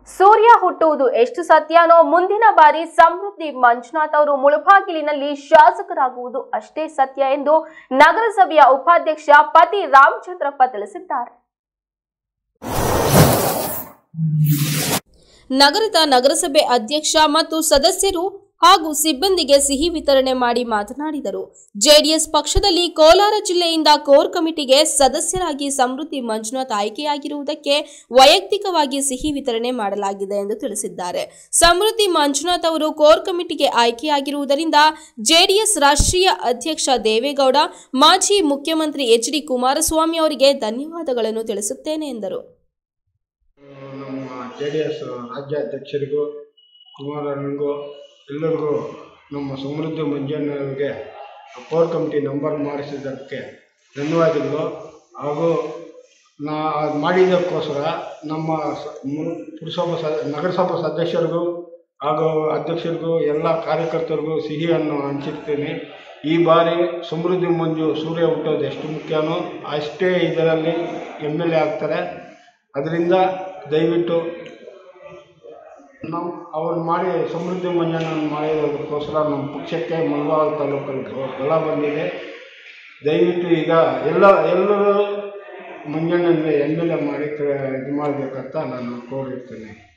ಸೂರ್ಯ ಹುಟ್ಟುವುದು ಎಷ್ಟು ಸತ್ಯನೋ ಮುಂದಿನ ಬಾರಿ ಸಮೃದ್ಧಿ ಮಂಜುನಾಥ್ ಅವರು ಮುಳುಬಾಗಿಲಿನಲ್ಲಿ ಶಾಸಕರಾಗುವುದು ಅಷ್ಟೇ ಸತ್ಯ ಎಂದು ನಗರಸಭೆಯ ಉಪಾಧ್ಯಕ್ಷ ಪತಿ ರಾಮಚಂದ್ರಪ್ಪ ತಿಳಿಸಿದ್ದಾರೆ ನಗರದ ನಗರಸಭೆ ಅಧ್ಯಕ್ಷ ಮತ್ತು ಸದಸ್ಯರು ಹಾಗೂ ಸಿಬ್ಬಂದಿಗೆ ಸಿಹಿ ವಿತರಣೆ ಮಾಡಿ ಮಾತನಾಡಿದರು ಜೆಡಿಎಸ್ ಪಕ್ಷದಲ್ಲಿ ಕೋಲಾರ ಜಿಲ್ಲೆಯಿಂದ ಕೋರ್ ಕಮಿಟಿಗೆ ಸದಸ್ಯರಾಗಿ ಸಮೃದ್ಧಿ ಮಂಜುನಾಥ್ ಆಯ್ಕೆಯಾಗಿರುವುದಕ್ಕೆ ವೈಯಕ್ತಿಕವಾಗಿ ಸಿಹಿ ವಿತರಣೆ ಮಾಡಲಾಗಿದೆ ಎಂದು ತಿಳಿಸಿದ್ದಾರೆ ಸಮೃದ್ಧಿ ಮಂಜುನಾಥ್ ಅವರು ಕೋರ್ ಕಮಿಟಿಗೆ ಆಯ್ಕೆಯಾಗಿರುವುದರಿಂದ ಜೆಡಿಎಸ್ ರಾಷ್ಟ್ರೀಯ ಅಧ್ಯಕ್ಷ ದೇವೇಗೌಡ ಮಾಜಿ ಮುಖ್ಯಮಂತ್ರಿ ಎಚ್ ಡಿ ಕುಮಾರಸ್ವಾಮಿ ಅವರಿಗೆ ಧನ್ಯವಾದಗಳನ್ನು ತಿಳಿಸುತ್ತೇನೆ ಎಂದರು ನಮ್ಮ ಜೆ ಡಿ ಎಸ್ ರಾಜ್ಯಾಧ್ಯಕ್ಷರಿಗೂ ಕುಮಾರನಿಗೂ ಎಲ್ಲರಿಗೂ ನಮ್ಮ ಸಮೃದ್ಧಿ ಮಂಜಣ್ಣವರಿಗೆ ಕೋರ್ ಕಮಿಟಿ ನಂಬರ್ ಮಾಡಿಸಿದ್ದಕ್ಕೆ ಧನ್ಯವಾದಗಳು ಹಾಗೂ ನಾ ಅದು ಮಾಡಿದ್ದಕ್ಕೋಸ್ಕರ ನಮ್ಮ ಸ- ಮು- ಪುರಸಭಾ ಸ ನಗರಸಭಾ ಸದಸ್ಯರಿಗೂ ಹಾಗೂ ಅಧ್ಯಕ್ಷರಿಗೂ ಎಲ್ಲ ಕಾರ್ಯಕರ್ತರಿಗೂ ಸಿಹಿಯನ್ನು ಹಂಚಿರ್ತೇನೆ ಈ ಬಾರಿ ಸಮೃದ್ಧಿ ಮಂಜು ಸೂರ್ಯ ಹುಟ್ಟೋದು ಎಷ್ಟು ಮುಖ್ಯನೋ ಅಷ್ಟೇ ಇದರಲ್ಲಿ ಎಮ್ ಎಲ್ ಎ ಆಗ್ತಾರೆ ಅದರಿಂದ ದಯವಿಟ್ಟು ನಾವು ಅವ್ರು ಮಾಡಿ ಸಮೃದ್ಧಿ ಮಂಜಣ್ಣ ಮಾಡಿರೋದಕ್ಕೋಸ್ಕರ ನಮ್ಮ ಪಕ್ಷಕ್ಕೆ ಮುಳಬಾಗ ತಾಲೂಕಲ್ಲಿ ಗ- ಬಲ ಬಂದಿದೆ ದಯವಿಟ್ಟು ಈಗ ಎಲ್ಲ ಎಲ್ಲರೂ ಮಂಜಣ್ಣನಿಗೆ ಎಮ್ ಎಲ್ ಎ ಮಾಡಿ ಕ- ಇದು ಮಾಡಬೇಕಂತ ನಾನು ಕೋರಿರ್ತೇನೆ